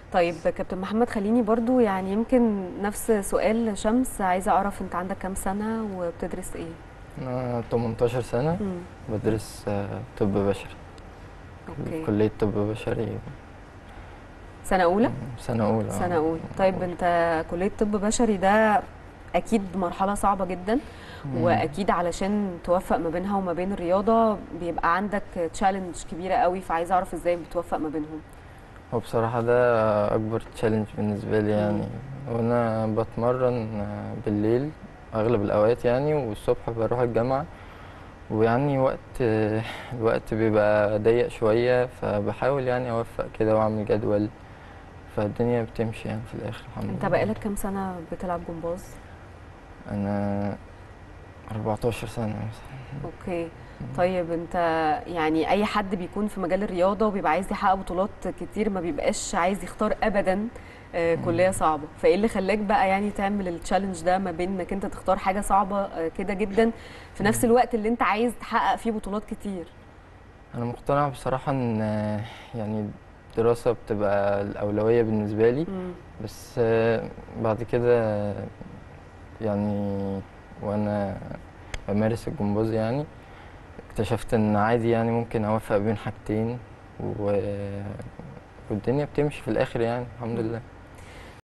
طيب كابتن محمد خليني برضو يعني يمكن نفس سؤال شمس عايزه اعرف انت عندك كام سنه وبتدرس ايه انا 18 سنه مم. بدرس آه، طب بشري اوكي كليه طب بشري سنه اولى سنه اولى سنه آه. اولى طيب انت كليه طب بشري ده اكيد مرحله صعبه جدا مم. واكيد علشان توفق ما بينها وما بين الرياضه بيبقى عندك تشالنج كبيره قوي فعايزه اعرف ازاي بتوفق ما بينهم هو بصراحة ده أكبر تشالنج بالنسبة لي يعني وأنا بتمرن بالليل أغلب الأوقات يعني والصبح بروح الجامعة ويعني وقت الوقت بيبقى ضيق شوية فبحاول يعني أوفق كده وأعمل جدول فالدنيا بتمشي يعني في الآخر الحمد انت لله بقالك كام سنه بتلعب جمباز أنا 14 سنة مثلا اوكي طيب انت يعني اي حد بيكون في مجال الرياضه وبيبقى عايز يحقق بطولات كتير ما بيبقاش عايز يختار ابدا آه، كليه صعبه فايه اللي خلاك بقى يعني تعمل التشالنج ده ما بين انك انت تختار حاجه صعبه آه، كده جدا في نفس الوقت اللي انت عايز تحقق فيه بطولات كتير أنا مقتنع بصراحة إن يعني الدراسة بتبقى الأولوية بالنسبة لي مم. بس آه، بعد كده يعني وانا بمارس الجمباز يعني اكتشفت ان عادي يعني ممكن اوفق بين حاجتين و... والدنيا بتمشي في الاخر يعني الحمد لله